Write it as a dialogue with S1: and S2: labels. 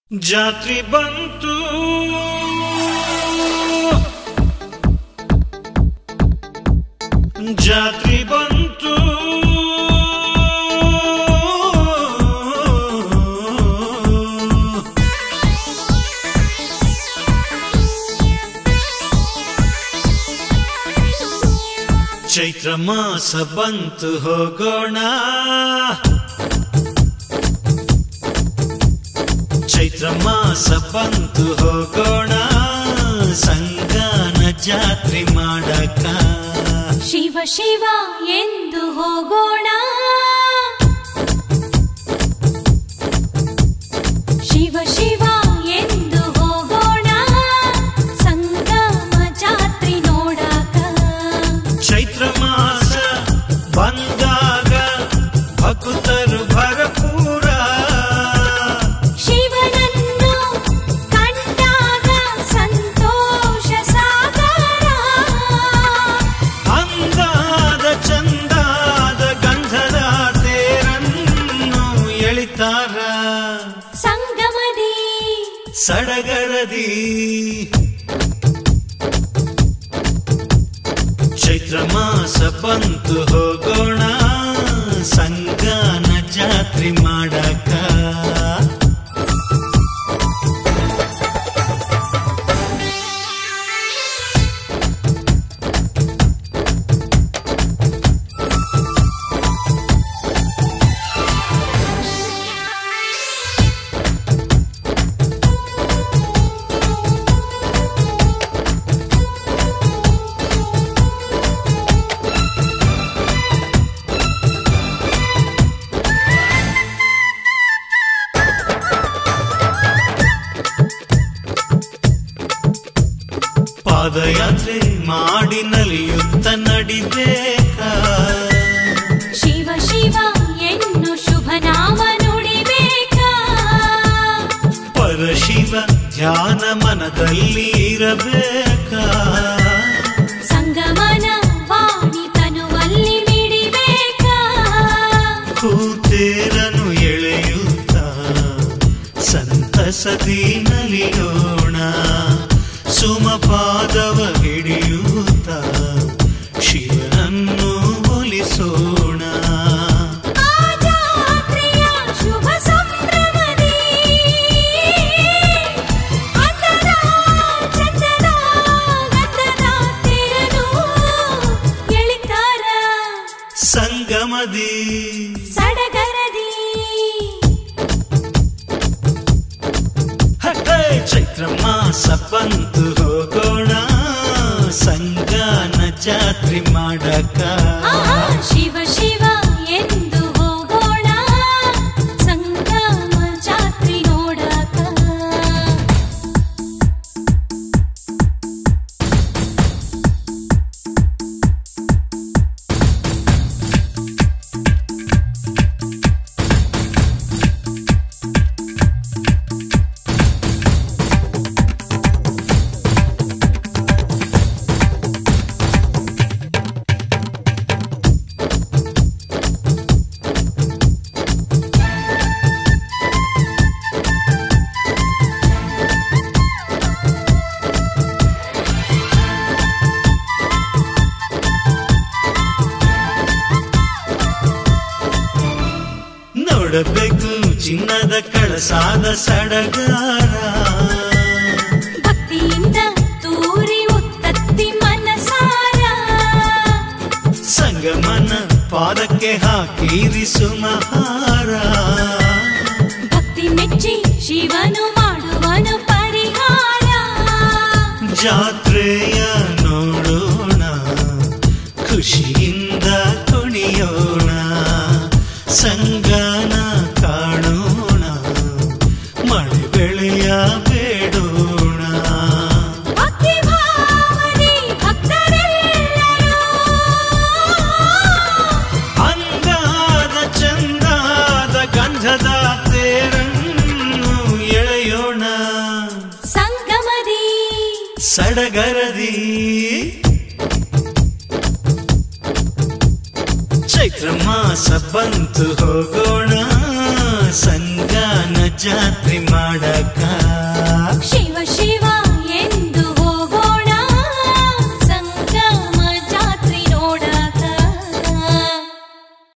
S1: ಜಾತ್ರಿ ಬಂತು ಜಾತ್ರಿ ಬಂತು ಚೈತ್ರ ಮಾಸ ಬಂತು ಹೋಗೋಣ ಚೈತ್ರ ಮಾಸ ಬಂತು ಹೋಗೋಣ ಸಂಗಾನ ಜಾತ್ರೆ ಮಾಡಕ
S2: ಶಿವ ಶಿವ ಎಂದು ಹೋಗೋಣ ಶಿವ ಶಿವ ಎಂದು ಹೋಗೋಣ ಸಂಗಮ ಜಾತ್ರೆ ನೋಡಕ
S1: ಚೈತ್ರ ಮಾಸ ಬಂದಾಗ ಭಕ್ತರು ಭರಪೂರ
S2: ಶಿವನನ್ನು ಕಂಡಾಗ ಸಂತೋಷ ಸಾಗರ
S1: ಅಂದಾದ ಚಂದಾದ ಗಂಧದ ತೇರನ್ನು ಎಳಿತಾರ
S2: ಸಂಗಮದಿ
S1: ಸಡಗರದಿ ಚೈತ್ರ ಮಾಸ ಬಂತು ಹೋಗೋಣ ಸಂಗಾನ ಜಾತ್ರೆ ಮಾಡಕ ಪಾದಯಾತ್ರೆ ಮಾಡಿ ನಲಿಯುತ್ತ ನಡಿಬೇಕ
S2: ಶಿವ ಶಿವ ಎನ್ನು ಶುಭ ನಾಮ ನುಡಿಬೇಕ
S1: ಪರಶಿವ ಧ್ಯಾನ ಮನದಲ್ಲಿ ಇರಬೇಕ
S2: ಸಂಗಮನ ವಾಣಿ ತನುವಲ್ಲಿ ಮಿಡಿಬೇಕ
S1: ಕೂತೇರನು ಎಳೆಯುತ್ತ ಸಂತಸದಿ ನಲಿಯೋಣ ಸುಮಪಾದವ ಹಿಡಿಯುತ್ತ ಶಿವನನ್ನು ಒಲಿಸೋಣ
S2: ಆ ಜಾತ್ರೆಯ ಶುಭ ಸಂಭ್ರಮದಿ ಅಂದದ ಚಂದದ ಗಂಧದ ತೆರನು ಎಳಿತಾರ
S1: ಸಂಗಮದಿ
S2: ಸಡಗರದಿ
S1: ಹೇ ಚೈತ್ರ ಮಾಸ ಬಂತು ಹೋಗೋಣ ಸಂಗಾನ ಜಾತ್ರೆ ಮಾಡಕ
S2: ಆಹಾ, ಶಿವ ಶಿವ ಎಂದು ಹೋಗೋಣ ಸಂಗಮ ಜಾತ್ರೆ ನೋಡಕ
S1: ನೋಡಬೇಕು ಚಿನ್ನದ ಕಳಸಾದ ಸಡಗಾರ
S2: ಭಕ್ತಿಯಿಂದ ತೂರಿ ಉತ್ತತ್ತಿ ಮನಸಾರ
S1: ಸಂಗಮನ ಪಾದಕ್ಕೆ ಹಾಕಿರಿ ಸುಮಹಾರ
S2: ಭಕ್ತಿ ಮೆಚ್ಚಿ ಶಿವನು ಮಾಡುವನು ಪರಿಹಾರ
S1: ಜಾತ್ರೆಯ ನೋಡೋಣ ಖುಷಿಯಿಂದ ಕುಣಿಯೋಣ ಸಂಗಾನ ಕಾಣೋಣ ಮಳೆ ಬೆಳೆಯ ಬೇಡೋಣ
S2: ಭಕ್ತಿ ಭಾವನೆ ಭಕ್ತರೆಲ್ಲರೂ
S1: ಅಂದಾದ ಚಂದಾದ ಗಂಧದ ತೇರನ್ನು ಎಳೆಯೋಣ
S2: ಸಂಗಮದಿ
S1: ಸಡಗರದಿ ಚೈತ್ರ ಮಾಸ ಬಂತು ಹೋಗೋಣ ಸಂಗಾನ ಜಾತ್ರೆ ಮಾಡಕ
S2: ಶಿವ ಶಿವ